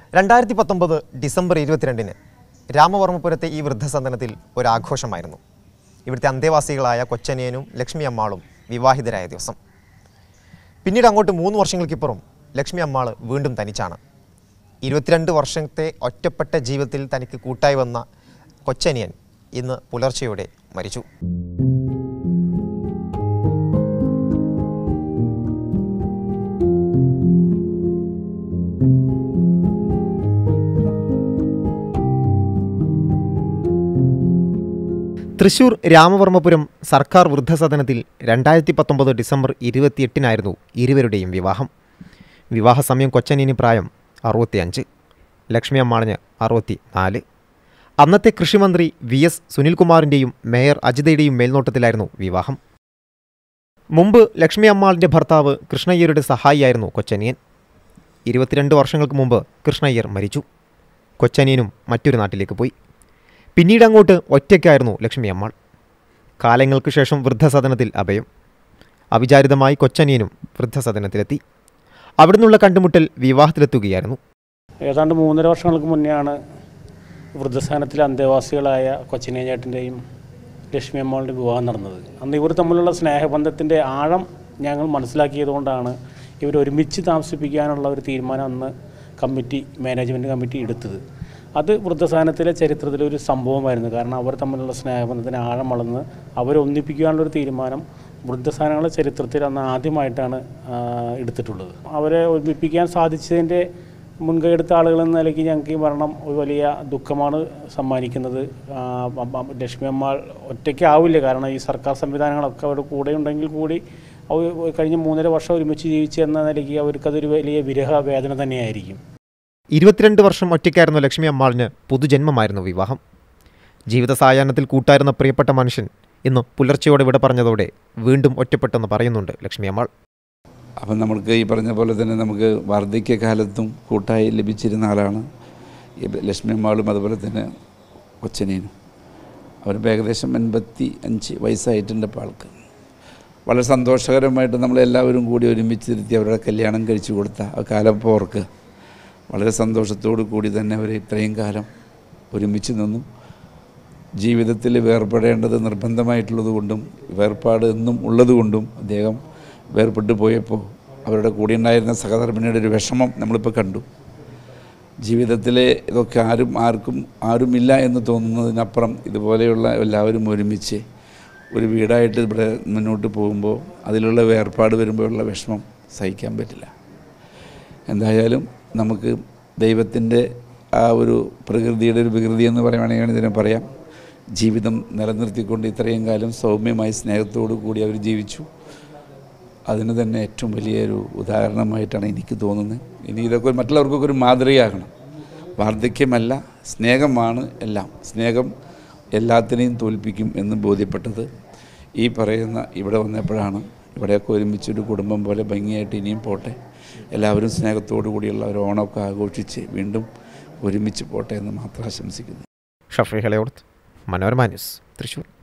രണ്ടായിരത്തി പത്തൊമ്പത് ഡിസംബർ ഇരുപത്തിരണ്ടിന് രാമവർമ്മപുരത്തെ ഈ വൃദ്ധസദനത്തിൽ ഒരാഘോഷമായിരുന്നു ഇവിടുത്തെ അന്തേവാസികളായ കൊച്ചനിയനും ലക്ഷ്മി അമ്മാളും വിവാഹിതരായ ദിവസം പിന്നീട് അങ്ങോട്ട് മൂന്ന് വർഷങ്ങൾക്കിപ്പുറം ലക്ഷ്മി അമ്മാൾ വീണ്ടും തനിച്ചാണ് ഇരുപത്തിരണ്ട് വർഷത്തെ ഒറ്റപ്പെട്ട ജീവിതത്തിൽ തനിക്ക് കൂട്ടായി വന്ന കൊച്ചനിയൻ ഇന്ന് പുലർച്ചെയോടെ മരിച്ചു തൃശൂർ രാമവർമ്മപുരം സർക്കാർ വൃദ്ധസദനത്തിൽ രണ്ടായിരത്തി പത്തൊമ്പത് ഡിസംബർ ഇരുപത്തിയെട്ടിനായിരുന്നു ഇരുവരുടെയും വിവാഹം വിവാഹ സമയം കൊച്ചനിന് പ്രായം അറുപത്തിയഞ്ച് ലക്ഷ്മി അമ്മാളിന് അറുപത്തി നാല് അന്നത്തെ കൃഷിമന്ത്രി വി എസ് സുനിൽകുമാറിൻ്റെയും മേയർ അജിതയുടെയും മേൽനോട്ടത്തിലായിരുന്നു വിവാഹം മുമ്പ് ലക്ഷ്മി അമ്മാളിൻ്റെ ഭർത്താവ് കൃഷ്ണയ്യരുടെ സഹായിയായിരുന്നു കൊച്ചനിയൻ ഇരുപത്തിരണ്ട് വർഷങ്ങൾക്ക് മുമ്പ് കൃഷ്ണയ്യർ മരിച്ചു കൊച്ചനിയനും മറ്റൊരു നാട്ടിലേക്ക് പോയി പിന്നീട് അങ്ങോട്ട് ഒറ്റയ്ക്കായിരുന്നു ലക്ഷ്മി അമ്മാൾ കാലങ്ങൾക്ക് ശേഷം വൃദ്ധസദനത്തിൽ അഭയം അവിചാരിതമായി കൊച്ചനിയനും വൃദ്ധസദനത്തിലെത്തി അവിടുന്നുള്ള കണ്ടുമുട്ടൽ വിവാഹത്തിലെത്തുകയായിരുന്നു ഏതാണ്ട് മൂന്നര വർഷങ്ങൾക്ക് മുന്നെയാണ് വൃദ്ധസ്ഥാനത്തിലെ അന്തേവാസികളായ കൊച്ചിനെ ചേട്ടൻ്റെയും ലക്ഷ്മി അമ്മകളുടെ വിവാഹം നടന്നത് അന്ന് ഇവർ തമ്മിലുള്ള സ്നേഹബന്ധത്തിൻ്റെ ആഴം ഞങ്ങൾ മനസ്സിലാക്കിയതുകൊണ്ടാണ് ഇവർ ഒരുമിച്ച് താമസിപ്പിക്കാനുള്ള ഒരു തീരുമാനം അന്ന് കമ്മിറ്റി മാനേജ്മെൻറ്റ് കമ്മിറ്റി എടുത്തത് അത് വൃദ്ധസ്ഥാനത്തിലെ ചരിത്രത്തിലെ ഒരു സംഭവമായിരുന്നു കാരണം അവർ തമ്മിലുള്ള സ്നേഹബന്ധത്തിന് ആഴം വളർന്ന് അവരെ ഒന്നിപ്പിക്കാനുള്ളൊരു തീരുമാനം വൃദ്ധസ്ഥാനങ്ങളുടെ ചരിത്രത്തിൽ അന്ന് ആദ്യമായിട്ടാണ് ആ, എടുത്തിട്ടുള്ളത് അവരെ ഒരുമിപ്പിക്കാൻ സാധിച്ചതിൻ്റെ മുൻകൈ എടുത്ത ആളുകൾ എന്ന നിലയ്ക്ക് ഞങ്ങൾക്ക് ഈ മരണം ഒരു വലിയ ദുഃഖമാണ് സമ്മാനിക്കുന്നത് ആ, അം- അം- ലക്ഷ്മി അമ്മാൾ ഒറ്റയ്ക്കാവില്ല കാരണം ഈ സർക്കാർ സംവിധാനങ്ങളൊക്കെ അവരുടെ കൂടെ ഉണ്ടെങ്കിൽ കൂടി അവർ കഴിഞ്ഞ മൂന്നര വർഷം ഒരുമിച്ച് ജീവിച്ചു എന്ന നിലയ്ക്ക് അവർക്കതൊരു വലിയ വിരഹ വേദന തന്നെയായിരിക്കും ഇരുപത്തിരണ്ട് വർഷം ഒറ്റയ്ക്കായിരുന്ന ലക്ഷ്മി അമ്മാളിന് പുതുജന്മമായിരുന്നു വിവാഹം ജീവിത സായാഹ്നത്തിൽ കൂട്ടായിരുന്ന പ്രിയപ്പെട്ട മനുഷ്യൻ ഇന്ന് പുലർച്ചയോടെ വിട പറഞ്ഞതോടെ വീണ്ടും ഒറ്റപ്പെട്ടെന്ന് പറയുന്നുണ്ട് ലക്ഷ്മി അമ്മാൾ അപ്പം നമുക്ക് ഈ പറഞ്ഞ പോലെ തന്നെ നമുക്ക് വാർദ്ധക്യകാലത്തും കൂട്ടായി ലഭിച്ചിരുന്ന ആളാണ് ഈ ലക്ഷ്മി അമ്മാളും അതുപോലെ തന്നെ കൊച്ചനേനും അവരിപ്പോൾ ഏകദേശം എൺപത്തി അഞ്ച് വയസ്സായിട്ടുണ്ട് ഇപ്പോൾ ആൾക്ക് വളരെ സന്തോഷകരമായിട്ട് നമ്മളെല്ലാവരും കൂടി ഒരുമിച്ചിരുത്തി അവരുടെ കല്യാണം കഴിച്ചു കൊടുത്ത ആ കാലം ഇപ്പോൾ ഓർക്കുക വളരെ സന്തോഷത്തോടു കൂടി തന്നെ അവർ ഇത്രയും കാലം ഒരുമിച്ച് നിന്നു ജീവിതത്തിൽ വേർപെടേണ്ടത് നിർബന്ധമായിട്ടുള്ളത് കൊണ്ടും വേർപാട് എന്നും ഉള്ളതുകൊണ്ടും അദ്ദേഹം വേർപെട്ട് പോയപ്പോൾ അവരുടെ കൂടെ ഉണ്ടായിരുന്ന സഹധർമ്മിണിയുടെ ഒരു വിഷമം നമ്മളിപ്പോൾ കണ്ടു ജീവിതത്തിലെ ഇതൊക്കെ ആരും ആർക്കും ആരുമില്ല എന്ന് തോന്നുന്നതിനപ്പുറം ഇതുപോലെയുള്ള എല്ലാവരും ഒരുമിച്ച് ഒരു വീടായിട്ട് ഇവിടെ മുന്നോട്ട് പോകുമ്പോൾ അതിലുള്ള വേർപാട് വരുമ്പോഴുള്ള വിഷമം സഹിക്കാൻ പറ്റില്ല എന്തായാലും നമുക്ക് ദൈവത്തിൻ്റെ ആ ഒരു പ്രകൃതിയുടെ ഒരു വികൃതി എന്ന് പറയുകയാണെങ്കിൽ ഇതിനെ പറയാം ജീവിതം നിലനിർത്തിക്കൊണ്ട് ഇത്രയും കാലം സൗമ്യമായി സ്നേഹത്തോടു കൂടി അവർ ജീവിച്ചു അതിന് തന്നെ ഏറ്റവും വലിയൊരു ഉദാഹരണമായിട്ടാണ് എനിക്ക് തോന്നുന്നത് ഇനി ഇതൊക്കെ മറ്റുള്ളവർക്കൊക്കെ ഒരു മാതൃകയാകണം വാർദ്ധക്യമല്ല സ്നേഹമാണ് എല്ലാം സ്നേഹം എല്ലാത്തിനെയും തോൽപ്പിക്കും എന്ന് ബോധ്യപ്പെട്ടത് ഈ പറയുന്ന ഇവിടെ വന്നപ്പോഴാണ് ഇവിടെയൊക്കെ ഒരുമിച്ചൊരു കുടുംബം പോലെ ഭംഗിയായിട്ട് ഇനിയും പോട്ടെ എല്ലാവരും സ്നേഹത്തോടു കൂടിയുള്ള ഒരു ഓണമൊക്കെ ആഘോഷിച്ച് വീണ്ടും ഒരുമിച്ച് പോട്ടെ എന്ന് മാത്രം ആശംസിക്കുന്നു ഷഫി ഹലയോർത്ത് മനോരമ ന്യൂസ് തൃശ്ശൂർ